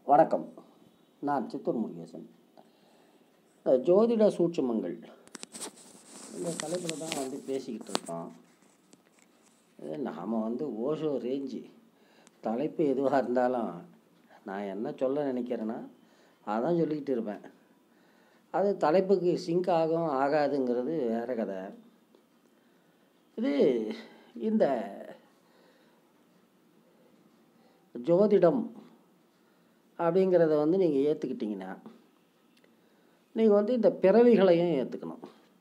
வணக்கம் நான் சித்தூர் முருகேசன் இந்த ஜோதிட சூட்சுமங்கள் இந்த தலைப்பில் தான் வந்து பேசிக்கிட்டு இருக்கோம் இது நாம் வந்து ஓஷோ ரேஞ்சு தலைப்பு எதுவாக இருந்தாலும் நான் என்ன சொல்ல நினைக்கிறேன்னா அதான் சொல்லிக்கிட்டு இருப்பேன் அது தலைப்புக்கு சிங்க் ஆகும் ஆகாதுங்கிறது வேற கதை இது இந்த ஜோதிடம் அப்படிங்கிறத வந்து நீங்கள் ஏற்றுக்கிட்டிங்கன்னா நீங்கள் வந்து இந்த பிறவிகளையும் ஏற்றுக்கணும்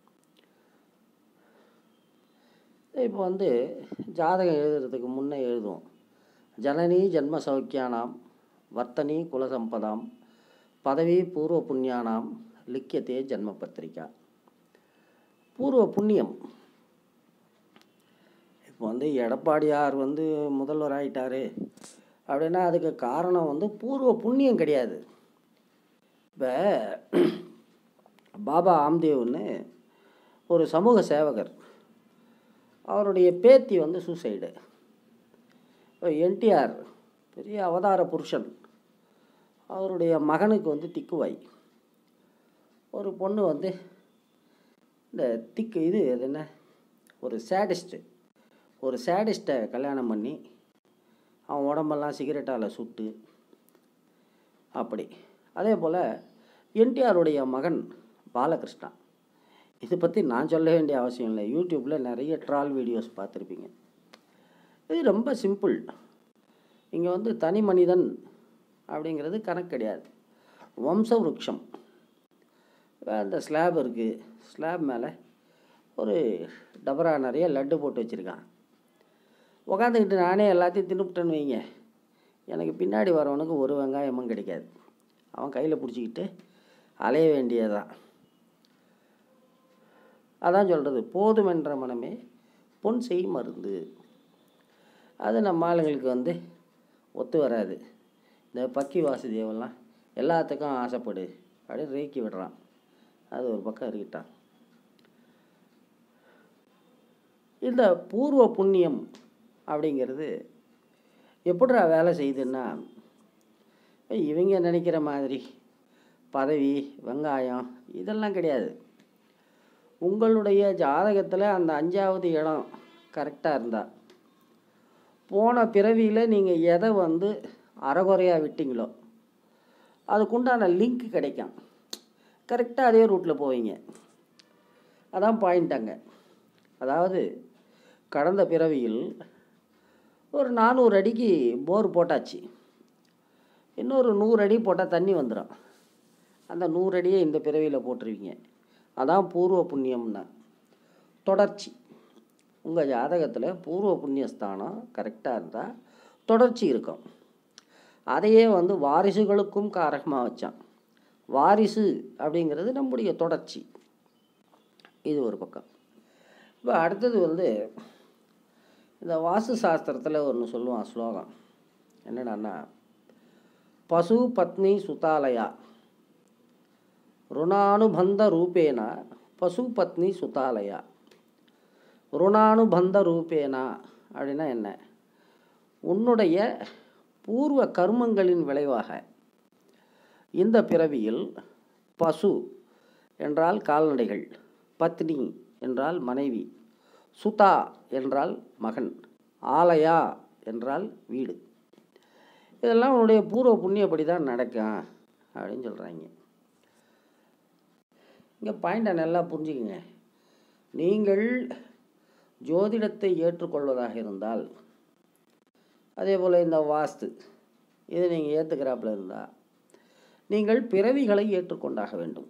இப்போ வந்து ஜாதகம் எழுதுறதுக்கு முன்னே எழுதுவோம் ஜனனி ஜன்ம சௌக்கியானாம் வர்த்தனி குலசம்பதாம் பதவி பூர்வ புண்ணியானாம் லிக்கியத்தே ஜன்ம பத்திரிக்கா பூர்வ புண்ணியம் இப்போ வந்து எடப்பாடியார் வந்து முதல்வர் ஆயிட்டாரு அப்படின்னா அதுக்கு காரணம் வந்து பூர்வ புண்ணியம் கிடையாது இப்போ பாபா ஆம்தேவ்னு ஒரு சமூக சேவகர் அவருடைய பேத்தி வந்து சூசைடு இப்போ என்டிஆர் பெரிய அவதார புருஷன் அவருடைய மகனுக்கு வந்து திக்குவாய் ஒரு பொண்ணு வந்து இந்த திக்கு இது அது என்ன ஒரு சேடிஸ்ட்டு ஒரு சேடிஸ்ட்டை கல்யாணம் பண்ணி அவன் உடம்பெல்லாம் சிகரெட்டால் சுட்டு அப்படி அதே போல் என்டிஆருடைய மகன் பாலகிருஷ்ணா இதை பற்றி நான் சொல்ல வேண்டிய அவசியம் இல்லை யூடியூப்பில் நிறைய ட்ரால் வீடியோஸ் பார்த்துருப்பீங்க இது ரொம்ப சிம்பிள் இங்கே வந்து தனி மனிதன் அப்படிங்கிறது கணக்கு கிடையாது வம்ச விருட்சம் அந்த ஸ்லாப் இருக்குது ஸ்லாப் மேலே ஒரு டபரா நிறைய லட்டு போட்டு வச்சுருக்கான் உக்காந்துக்கிட்டு நானே எல்லாத்தையும் தின்னுபிட்டேன்னு வைங்க எனக்கு பின்னாடி வரவனுக்கு ஒரு வெங்காயமும் கிடைக்காது அவன் கையில் பிடிச்சிக்கிட்டு அலைய வேண்டியதுதான் அதான் சொல்கிறது போதுமென்ற மனமே பொன் செய் மருந்து அது நம்ம ஆளுங்களுக்கு வந்து ஒத்து வராது இந்த பக்கி வாசுதேவெல்லாம் எல்லாத்துக்கும் ஆசைப்படு அப்படின்னு ரேக்கி விடுறான் அது ஒரு பக்கம் இருக்கட்டான் இந்த பூர்வ புண்ணியம் அப்படிங்கிறது எப்படிடா வேலை செய்யுதுன்னா இவங்க நினைக்கிற மாதிரி பதவி வெங்காயம் இதெல்லாம் கிடையாது உங்களுடைய ஜாதகத்தில் அந்த அஞ்சாவது இடம் கரெக்டாக இருந்தால் போன பிறவியில் நீங்கள் எதை வந்து அறகுறையாக விட்டீங்களோ அதுக்குண்டான லிங்க் கிடைக்கும் கரெக்டாக அதே ரூட்டில் போவீங்க அதான் பாயிண்ட் அங்கே அதாவது கடந்த பிறவியில் ஒரு நானூறு அடிக்கு போர் போட்டாச்சு இன்னொரு நூறு அடி போட்டால் தண்ணி வந்துடும் அந்த நூறு அடியை இந்த பிறவியில் போட்டுருவீங்க அதான் பூர்வ புண்ணியம்னா தொடர்ச்சி உங்கள் ஜாதகத்தில் பூர்வ புண்ணியஸ்தானம் கரெக்டாக இருந்தால் தொடர்ச்சி இருக்கும் அதையே வந்து வாரிசுகளுக்கும் காரகமாக வச்சான் வாரிசு அப்படிங்கிறது நம்முடைய தொடர்ச்சி இது ஒரு பக்கம் இப்போ அடுத்தது வந்து இந்த வாஸ்து சாஸ்திரத்தில் ஒன்று சொல்லுவான் ஸ்லோகம் என்னடான்னா பசு பத்னி சுதாலயா ருணானுபந்த ரூபேன பசு பத்னி சுதாலயா ருணானுபந்த ரூபேனா அப்படின்னா என்ன உன்னுடைய பூர்வ கர்மங்களின் விளைவாக இந்த பிறவியில் பசு என்றால் கால்நடைகள் பத்னி என்றால் மனைவி சுதா என்றால் மகன் ஆலயா என்றால் வீடு இதெல்லாம் உன்னுடைய பூர்வ புண்ணியப்படி தான் நடக்கும் அப்படின்னு சொல்கிறாங்க இங்கே பாயிண்டை நல்லா புரிஞ்சுக்குங்க நீங்கள் ஜோதிடத்தை ஏற்றுக்கொள்வதாக இருந்தால் அதே போல் இந்த வாஸ்து இதை நீங்கள் ஏற்றுக்கிறாப்புல இருந்தால் நீங்கள் பிறவிகளை ஏற்றுக்கொண்டாக வேண்டும்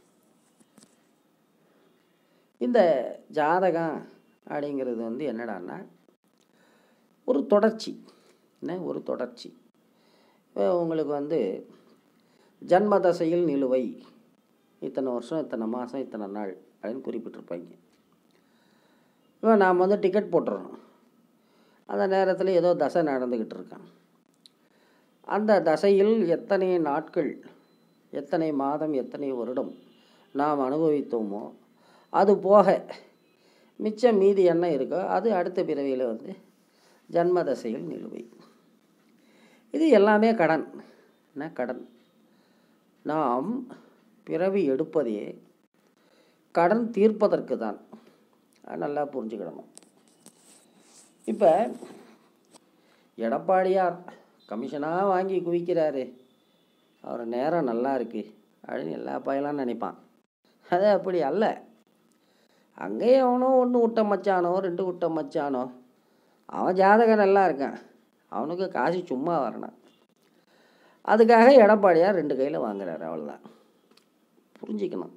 இந்த ஜாதகம் அப்படிங்கிறது வந்து என்னடான்னா ஒரு தொடர்ச்சி என்ன ஒரு தொடர்ச்சி இப்போ உங்களுக்கு வந்து ஜன்ம தசையில் நிலுவை இத்தனை வருஷம் இத்தனை மாதம் இத்தனை நாள் அப்படின்னு குறிப்பிட்டிருப்பாங்க இப்போ நாம் வந்து டிக்கெட் போட்டுறோம் அந்த நேரத்தில் ஏதோ தசை நடந்துக்கிட்டு இருக்கான் அந்த தசையில் எத்தனை நாட்கள் எத்தனை மாதம் எத்தனை வருடம் நாம் அனுபவித்தோமோ அது போக மிச்சம் மீதி என்ன இருக்கோ அது அடுத்த பிறவியில் வந்து ஜன்ம தசையில் நிலுவை இது எல்லாமே கடன் என்ன கடன் நாம் பிறவி எடுப்பதே கடன் தீர்ப்பதற்கு தான் அது நல்லா புரிஞ்சுக்கிடணும் இப்போ எடப்பாடியார் கமிஷனாக வாங்கி குவிக்கிறாரு அவர் நேரம் நல்லா இருக்கு அப்படின்னு எல்லா பயலாம் நினைப்பான் அது அப்படி அல்ல அங்கேயே அவனோ ஒன்று விட்ட மச்சானோ ரெண்டு விட்ட மச்சானோ அவன் ஜாதகம் நல்லா இருக்கான் அவனுக்கு காசு சும்மா வரணும் அதுக்காக எடப்பாடியார் ரெண்டு கையில் வாங்குறாரு அவ்வளோதான் புரிஞ்சிக்கணும்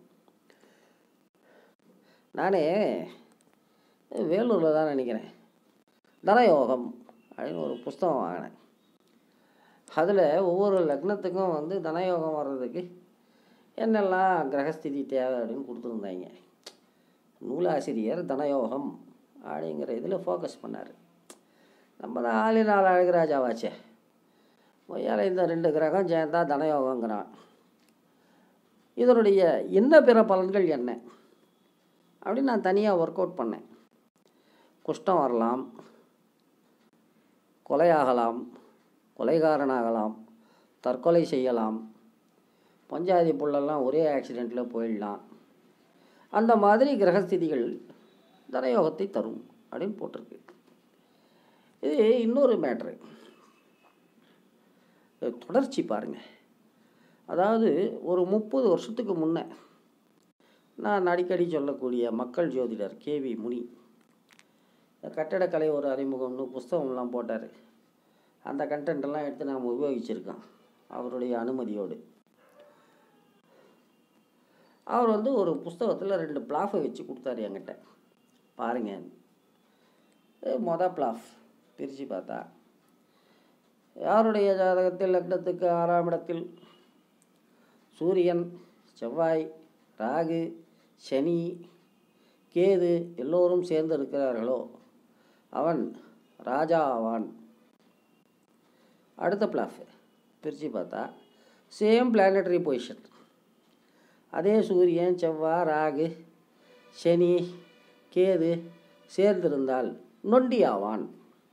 நானே வேலூரில் தான் நினைக்கிறேன் தனயோகம் அப்படின்னு ஒரு புஸ்தகம் வாங்கினேன் அதில் ஒவ்வொரு லக்னத்துக்கும் வந்து தனயோகம் வர்றதுக்கு என்னெல்லாம் கிரகஸ்திதி தேவை அப்படின்னு கொடுத்துருந்தாங்க நூலாசிரியர் தனயோகம் அப்படிங்கிற இதில் ஃபோக்கஸ் பண்ணார் நம்ம தான் ஆளினால் அழகராஜாவாச்சே ஒய்யால இந்த ரெண்டு கிரகம் சேர்ந்தா தனயோகங்கிறான் இதனுடைய இன்ன பிற பலன்கள் என்ன அப்படின்னு நான் தனியாக ஒர்க் அவுட் பண்ணேன் குஷ்டம் வரலாம் கொலையாகலாம் கொலைகாரனாகலாம் தற்கொலை செய்யலாம் பஞ்சாதி புள்ளெல்லாம் ஒரே ஆக்சிடெண்ட்டில் போயிடலாம் அந்த மாதிரி கிரகஸ்திதிகள் தனயோகத்தை தரும் அப்படின்னு போட்டிருக்கு இது இன்னொரு மேட்ரு தொடர்ச்சி பாருங்க அதாவது ஒரு முப்பது வருஷத்துக்கு முன்னே நான் அடிக்கடி சொல்லக்கூடிய மக்கள் ஜோதிடர் கேவி முனி கட்டடக்கலை ஒரு அறிமுகம்னு புஸ்தகம்லாம் போட்டார் அந்த கண்டென்ட் எல்லாம் எடுத்து நாம் உபயோகிச்சிருக்கோம் அவருடைய அனுமதியோடு அவர் வந்து ஒரு புஸ்தகத்தில் ரெண்டு பிளாஃபை வச்சு கொடுத்தாரு என்கிட்ட பாருங்க இது மொத பிளாஃப் பிரித்து பார்த்தா யாருடைய ஜாதகத்தில் லக்னத்துக்கு ஆறாம் இடத்தில் சூரியன் செவ்வாய் ராகு சனி கேது எல்லோரும் சேர்ந்து இருக்கிறார்களோ அவன் ராஜா ஆவான் அடுத்த பிளாஃப் பிரித்து பார்த்தா சேம் பிளானட்டரி பொசிஷன் அதே சூரியன் செவ்வாய் ராகு சனி கேது சேர்ந்திருந்தால் நொண்டி ஆவான்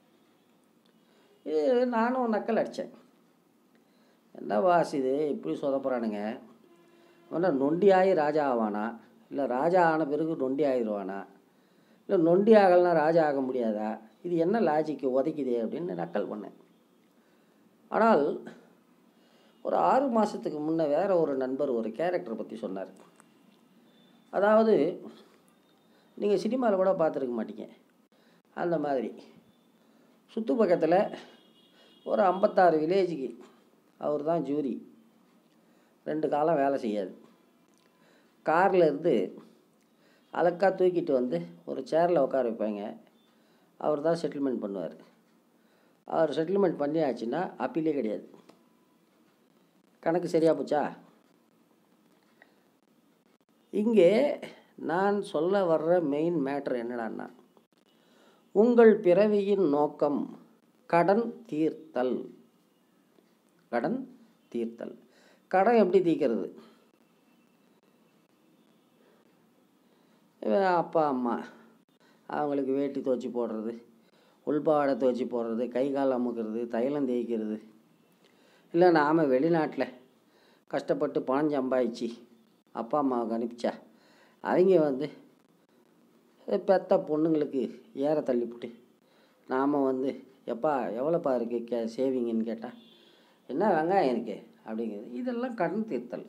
இது நானும் நக்கல் அடித்தேன் என்ன வாஸ் இது இப்படி சொதப்புறானுங்க அவனா நொண்டி ஆகி ராஜா ஆவானா இல்லை ராஜா ஆன பிறகு நொண்டி ஆகிடுவானா இல்லை நொண்டி ஆகலைன்னா ராஜா ஆக முடியாதா இது என்ன லாஜிக்கு உதைக்குதே அப்படின்னு நக்கல் பண்ணேன் ஆனால் ஒரு ஆறு மாதத்துக்கு முன்னே வேற ஒரு நண்பர் ஒரு கேரக்டரை பற்றி சொன்னார் அதாவது நீங்கள் சினிமாவில் கூட பார்த்துருக்க மாட்டீங்க அந்த மாதிரி சுற்று பக்கத்தில் ஒரு ஐம்பத்தாறு வில்லேஜுக்கு அவர் தான் ஜூரி ரெண்டு காலம் வேலை செய்யாது காரில் இருந்து அலக்கா தூக்கிட்டு வந்து ஒரு சேரில் உட்கார வைப்பாங்க அவர் தான் செட்டில்மெண்ட் பண்ணுவார் அவர் செட்டில்மெண்ட் பண்ணியாச்சுன்னா அப்பீலே கிடையாது கணக்கு சரியா போச்சா இங்கே நான் சொல்ல வர்ற மெயின் மேட்ரு என்னடான்னா உங்கள் பிறவியின் நோக்கம் கடன் தீர்த்தல் கடன் தீர்த்தல் கடன் எப்படி தீர்க்கிறது இவன் அப்பா அம்மா அவங்களுக்கு வேட்டி துவச்சி போடுறது உள்பாவாடை துவச்சி போடுறது கை கால் அமுக்கிறது தைலம் தேய்க்கிறது இல்லை நாம் வெளிநாட்டில் கஷ்டப்பட்டு பணம் சம்பாதிச்சு அப்பா அம்மாவுக்கு அனுப்பிச்சா அவங்க வந்து பெத்த பொண்ணுங்களுக்கு ஏற தள்ளிவிட்டு நாம் வந்து எப்பா எவ்வளோப்பா இருக்குது கே சேவிங்கன்னு கேட்டால் என்ன வெங்காயம் இருக்கு அப்படிங்கிறது இதெல்லாம் கடன் தீர்த்தல்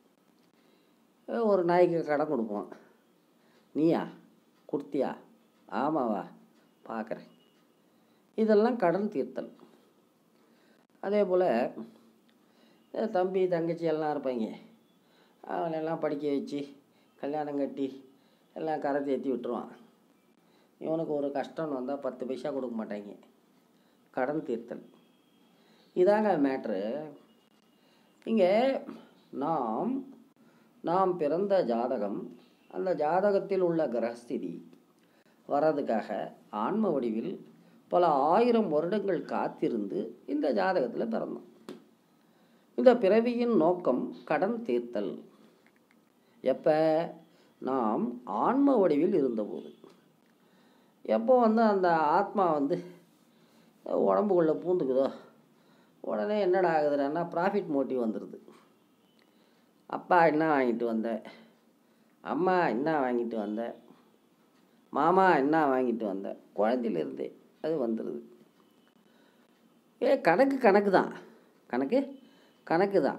ஒரு நாய்க்கு கடன் கொடுப்போம் நீயா கொடுத்தியா ஆமாவா பார்க்குறேன் இதெல்லாம் கடன் தீர்த்தல் அதே போல் தம்பி தங்கச்சி எல்லாம் இருப்பாங்க அவங்களெல்லாம் படிக்க வச்சு கல்யாணம் கட்டி எல்லாம் கரை தேற்றி விட்டுருவான் இவனுக்கு ஒரு கஷ்டம்னு வந்தால் பத்து பைசா கொடுக்க மாட்டாங்க கடன் தீர்த்தல் இதாங்க மேட்ரு இங்கே நாம் நாம் பிறந்த ஜாதகம் அந்த ஜாதகத்தில் உள்ள கிரகஸ்திதி வர்றதுக்காக ஆன்ம வடிவில் பல ஆயிரம் வருடங்கள் காத்திருந்து இந்த ஜாதகத்தில் பிறந்தோம் இந்த பிறவியின் நோக்கம் கடன் தீர்த்தல் எப்போ நாம் ஆன்ம வடிவில் இருந்தபோது எப்போ வந்து அந்த ஆத்மா வந்து உடம்புக்குள்ளே பூந்துக்குதோ உடனே என்னடா ஆகுதுன்னா ப்ராஃபிட் மோட்டிவ் வந்துடுது அப்பா என்ன வாங்கிட்டு வந்த அம்மா என்ன வாங்கிட்டு வந்த மாமா என்ன வாங்கிட்டு வந்த குழந்தையிலேருந்தே அது வந்துடுது ஏ கணக்கு கணக்கு தான் கணக்கு கணக்கு தான்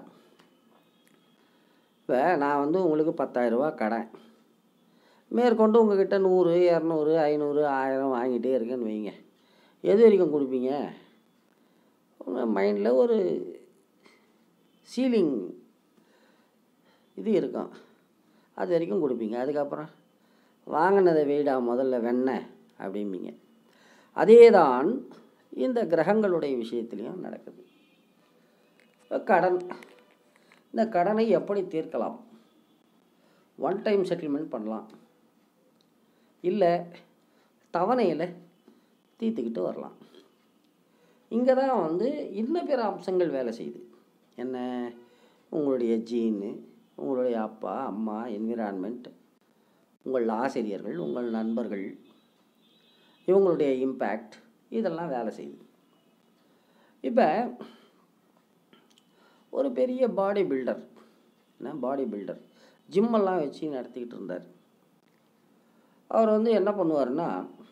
இப்போ நான் வந்து உங்களுக்கு பத்தாயிரரூபா கடன் மேற்கொண்டு உங்ககிட்ட நூறு இரநூறு ஐநூறு ஆயிரம் வாங்கிட்டே இருக்கேன்னு வைங்க எது வரைக்கும் கொடுப்பீங்க உங்கள் மைண்டில் ஒரு சீலிங் இது இருக்கும் அது வரைக்கும் கொடுப்பீங்க அதுக்கப்புறம் வாங்கினதை வெயிடா முதல்ல வெண்ணெய் அப்படிம்பீங்க அதே தான் இந்த கிரகங்களுடைய விஷயத்துலையும் நடக்குது இப்ப கடன் இந்த கடனை எப்படி தீர்க்கலாம் ஒன் டைம் செட்டில்மெண்ட் பண்ணலாம் இல்லை தவணையில் தீர்த்துக்கிட்டு வரலாம் இங்கே தான் வந்து இன்னும் பிற அம்சங்கள் வேலை செய்யுது என்ன உங்களுடைய ஜீனு உங்களுடைய அப்பா அம்மா என்விரான்மெண்ட் உங்கள் ஆசிரியர்கள் உங்கள் நண்பர்கள் இவங்களுடைய இம்பேக்ட் இதெல்லாம் வேலை செய்யுது இப்போ ஒரு பெரிய பாடி பில்டர் என்ன பாடி பில்டர் ஜிம்மெல்லாம் வச்சு நடத்திக்கிட்டு இருந்தார் அவர் வந்து என்ன பண்ணுவார்னா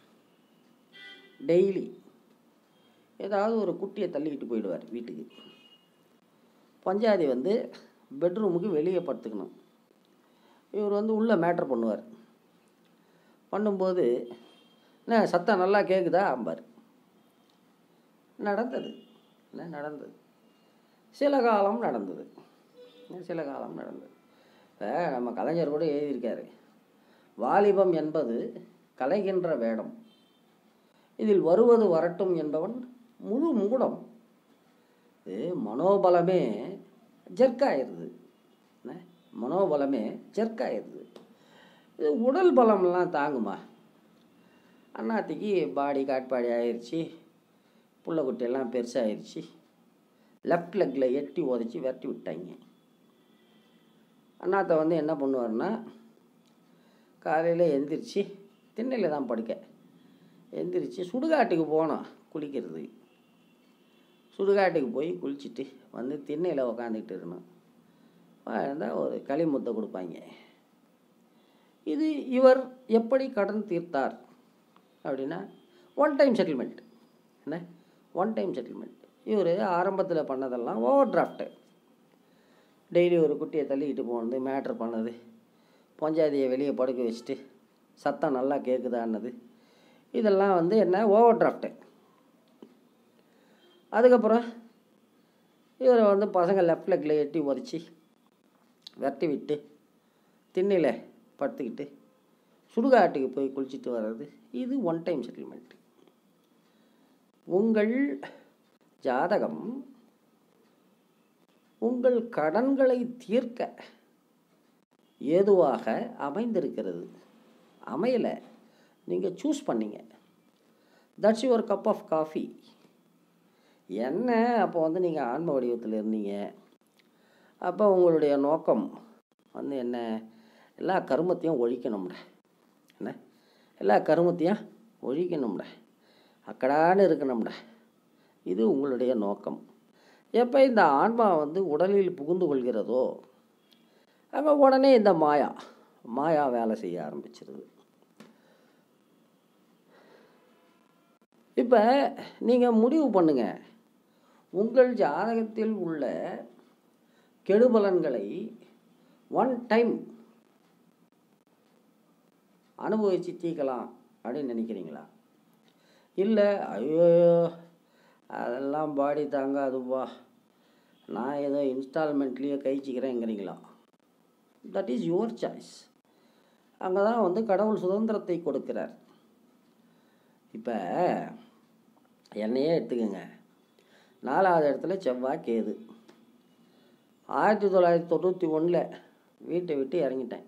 டெய்லி ஏதாவது ஒரு குட்டியை தள்ளிக்கிட்டு போயிடுவார் வீட்டுக்கு பஞ்சாதி வந்து பெட்ரூமுக்கு வெளியே படுத்துக்கணும் இவர் வந்து உள்ளே மேட்ரு பண்ணுவார் பண்ணும்போது என்ன சத்தம் நல்லா கேட்குதா அம்பார் நடந்தது என்ன நடந்தது சில காலம் நடந்தது என்ன சில காலம் நடந்தது இப்போ நம்ம கலைஞர் கூட எழுதியிருக்காரு வாலிபம் என்பது கலைகின்ற வேடம் இதில் வருவது வரட்டும் என்பவன் முழு மூடம் இது மனோபலமே ஜெர்க்காயிருது என்ன மனோபலமே ஜெர்க்காயிருது இது உடல் பலம்லாம் தாங்குமா அண்ணாத்திக்கு பாடி காட்பாடி ஆயிடுச்சு புள்ளக்குட்டியெல்லாம் பெருசாகிருச்சு லெஃப்ட் லெக்கில் எட்டி உதச்சி விரட்டி விட்டாங்க அண்ணாத்தை வந்து என்ன பண்ணுவார்னா காலையில் எந்திரிச்சு திண்ணையில் தான் படுக்க எந்திரிச்சு சுடுகாட்டுக்கு போனோம் குளிக்கிறது சுடுகாட்டுக்கு போய் குளிச்சுட்டு வந்து திண்ணையில் உக்காந்துக்கிட்டு இருக்கணும் இருந்தால் ஒரு களிமுத்தை கொடுப்பாங்க இது இவர் எப்படி கடன் தீர்த்தார் அப்படின்னா ஒன் டைம் செட்டில்மெண்ட் என்ன ஒன் டைம் செட்டில்மெண்ட் இவர் ஆரம்பத்தில் பண்ணதெல்லாம் ஓவர் டிராஃப்ட்டு டெய்லி ஒரு குட்டியை தள்ளிக்கிட்டு போனது மேட்ரு பண்ணது பஞ்சாயத்தியை வெளியே படுக்க வச்சுட்டு சத்தம் நல்லா கேட்குதான்னது இதெல்லாம் வந்து என்ன ஓவர் டிராஃப்ட்டு அதுக்கப்புறம் இவரை வந்து பசங்க லெஃப்ட் லெக்கில் எட்டி உதச்சி விரட்டி விட்டு திண்ணையில் படுத்துக்கிட்டு சுடுகாட்டுக்கு போய் குளிச்சுட்டு வர்றது இது ஒன் டைம் செட்டில்மெண்ட் உங்கள் ஜாதகம் உங்கள் கடன்களை தீர்க்க ஏதுவாக அமைந்திருக்கிறது அமையலை நீங்கள் சூஸ் பண்ணீங்க that's your cup of coffee என்ன அப்போ வந்து நீங்கள் ஆன்ம வடிவத்தில் இருந்தீங்க அப்போ உங்களுடைய நோக்கம் வந்து என்ன எல்லா கருமத்தையும் ஒழிக்கணும்ட என்ன எல்லா கருமத்தையும் ஒழிக்கணும்ட அக்கடான்னு இருக்கணும்ட இது உங்களுடைய நோக்கம் எப்போ இந்த ஆன்மா வந்து உடலில் புகுந்து கொள்கிறதோ அப்போ உடனே இந்த மாயா மாயா வேலை செய்ய ஆரம்பிச்சிருது இப்போ நீங்கள் முடிவு பண்ணுங்க உங்கள் ஜாதகத்தில் உள்ள கெடுபலன்களை ஒன் டைம் அனுபவித்து தீர்க்கலாம் அப்படின்னு நினைக்கிறீங்களா இல்லை ஐயோ அதெல்லாம் பாடி தாங்காதுப்பா நான் ஏதோ இன்ஸ்டால்மெண்ட்லேயே கழிச்சிக்கிறேங்கிறீங்களா தட் இஸ் யுவர் சாய்ஸ் அங்கே தான் வந்து கடவுள் சுதந்திரத்தை கொடுக்கிறார் இப்போ என்னையே எடுத்துக்கோங்க நாலாவது இடத்துல செவ்வாய் கேது ஆயிரத்தி தொள்ளாயிரத்தி தொண்ணூற்றி ஒன்றில் வீட்டை விட்டு இறங்கிட்டேன்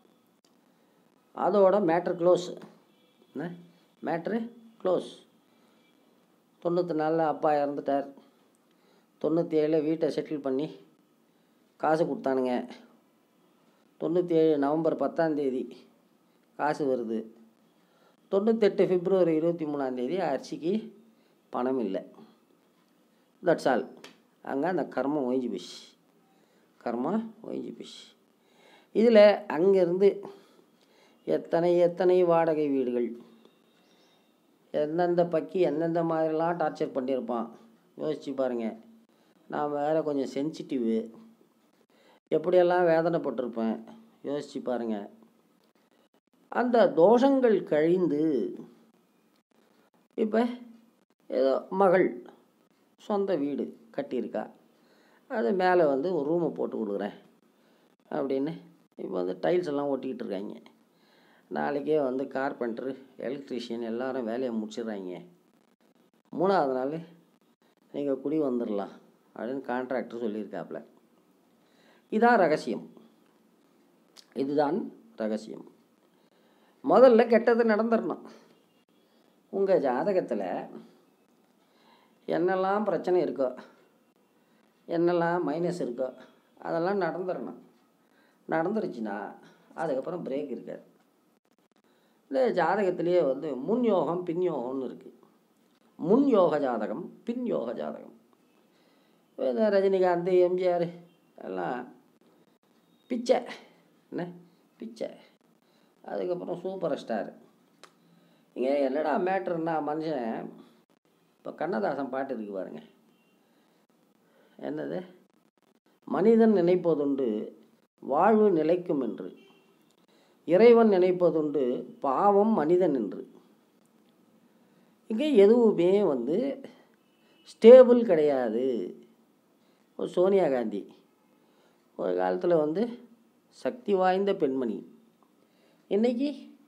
அதோட மேட்ரு க்ளோஸ் என்ன மேட்ரு க்ளோஸ் தொண்ணூற்றி நாலில் அப்பா இறந்துட்டார் தொண்ணூற்றி ஏழில் வீட்டை செட்டில் பண்ணி காசு கொடுத்தானுங்க தொண்ணூற்றி ஏழு நவம்பர் பத்தாந்தேதி காசு வருது தொண்ணூத்தெட்டு பிப்ரவரி இருபத்தி மூணாந்தேதி அரிசிக்கு பணம் இல்லை தட்ஸ் ஆல் அங்கே அந்த கர்மம் ஒழிஞ்சு போச்சு கர்மம் ஒழிஞ்சு போச்சு இதில் அங்கேருந்து எத்தனை எத்தனை வாடகை வீடுகள் எந்தெந்த பக்கி எந்தெந்த மாதிரிலாம் டார்ச்சர் பண்ணியிருப்பான் யோசிச்சு பாருங்கள் நான் வேறு கொஞ்சம் சென்சிட்டிவு எப்படியெல்லாம் வேதனைப்பட்டிருப்பேன் யோசிச்சு பாருங்கள் அந்த தோஷங்கள் கழிந்து இப்போ ஏதோ மகள் சொந்த வீடு கட்டியிருக்கா அது மேலே வந்து ஒரு ரூமை போட்டு கொடுக்குறேன் அப்படின்னு இப்போ வந்து டைல்ஸ் எல்லாம் ஒட்டிக்கிட்டு இருக்காங்க நாளைக்கே வந்து கார்பெண்டர் எலக்ட்ரிஷியன் எல்லாரும் வேலையை முடிச்சிடுறாங்க மூணாவது நாள் நீங்கள் குடி வந்துடலாம் அப்படின்னு கான்ட்ராக்டர் சொல்லியிருக்காப்புல இதான் ரகசியம் இதுதான் ரகசியம் முதல்ல கெட்டது நடந்துடணும் உங்கள் ஜாதகத்தில் என்னெல்லாம் பிரச்சனை இருக்கோ என்னெல்லாம் மைனஸ் இருக்கோ அதெல்லாம் நடந்துடணும் நடந்துருச்சுன்னா அதுக்கப்புறம் பிரேக் இருக்காது இந்த ஜாதகத்திலேயே வந்து முன் யோகம் பின் யோகம்னு இருக்குது முன் யோக ஜாதகம் பின் யோக ஜாதகம் இப்ப இந்த ரஜினிகாந்த் எம்ஜிஆர் எல்லாம் பிச்சை என்ன பிச்சை அதுக்கப்புறம் சூப்பர் ஸ்டார் இங்கே என்னடா மேட்ருன்னா மனுஷன் இப்போ கண்ணதாசன் பாட்டு இருக்கு பாருங்க என்னது மனிதன் நினைப்பதுண்டு வாழ்வு நிலைக்கும் என்று இறைவன் நினைப்பதுண்டு பாவம் மனிதன் என்று இங்கே எதுவுமே வந்து ஸ்டேபிள் கிடையாது ஒரு சோனியா காந்தி ஒரு காலத்தில் வந்து சக்தி வாய்ந்த பெண்மணி இன்னைக்கு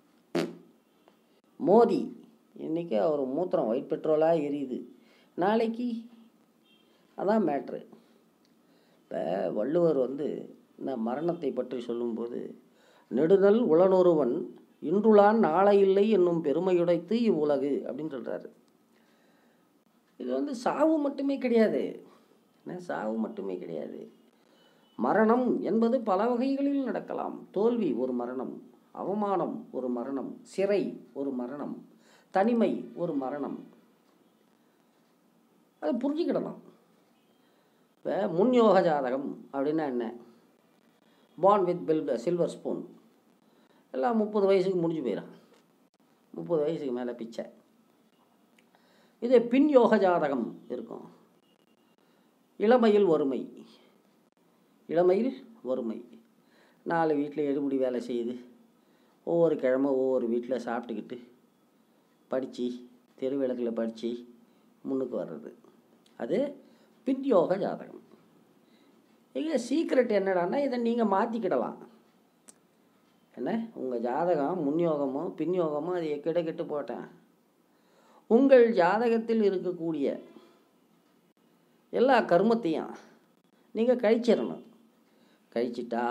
மோடி இன்றைக்கி அவர் மூத்திரம் ஒயிட் பெட்ரோலாக எரியுது நாளைக்கு அதான் மேட்ரு இப்போ வள்ளுவர் வந்து இந்த மரணத்தை பற்றி சொல்லும்போது நெடுநல் உளனொருவன் இன்றுளான் நாளை இல்லை என்னும் பெருமையுடைத்து இவ்வுலகு அப்படின்னு சொல்கிறாரு இது வந்து சாவு மட்டுமே கிடையாது என்ன சாவு மட்டுமே கிடையாது மரணம் என்பது பல வகைகளில் நடக்கலாம் தோல்வி ஒரு மரணம் அவமானம் ஒரு மரணம் சிறை ஒரு மரணம் தனிமை ஒரு மரணம் அதை புரிஞ்சுக்கிடலாம் இப்போ முன்யோக ஜாதகம் அப்படின்னா என்ன born with bill silver spoon எல்லாம் முப்பது வயசுக்கு முடிஞ்சு போயிடும் முப்பது வயசுக்கு மேலே பிச்சை இதே பின் யோக ஜாதகம் இருக்கும் இளமையில் வறுமை இளமையில் வறுமை நாலு வீட்டில் எடுபடி வேலை செய்யுது ஒவ்வொரு கிழமை ஒவ்வொரு வீட்டில் சாப்பிட்டுக்கிட்டு படித்து தெருவிளக்கில் படித்து முன்னுக்கு வர்றது அது பின் யோக ஜாதகம் இங்கே சீக்ரெட் என்னடான்னா இதை நீங்கள் மாற்றிக்கிடலாம் என்ன உங்கள் ஜாதகம் முன்யோகமோ பின்யோகமோ அது எக்கிட கெட்டு போட்டேன் உங்கள் ஜாதகத்தில் இருக்கக்கூடிய எல்லா கர்மத்தையும் நீங்கள் கழிச்சிடணும் கழிச்சிட்டா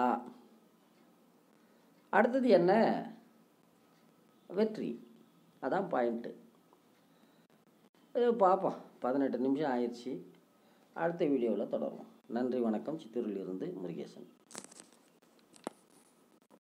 அடுத்தது என்ன வெற்றி அதான் பாயிண்ட்டு இது பார்ப்போம் பதினெட்டு நிமிஷம் ஆயிடுச்சு அடுத்த வீடியோவில் தொடரும் நன்றி வணக்கம் சித்தூரிலிருந்து முருகேசன்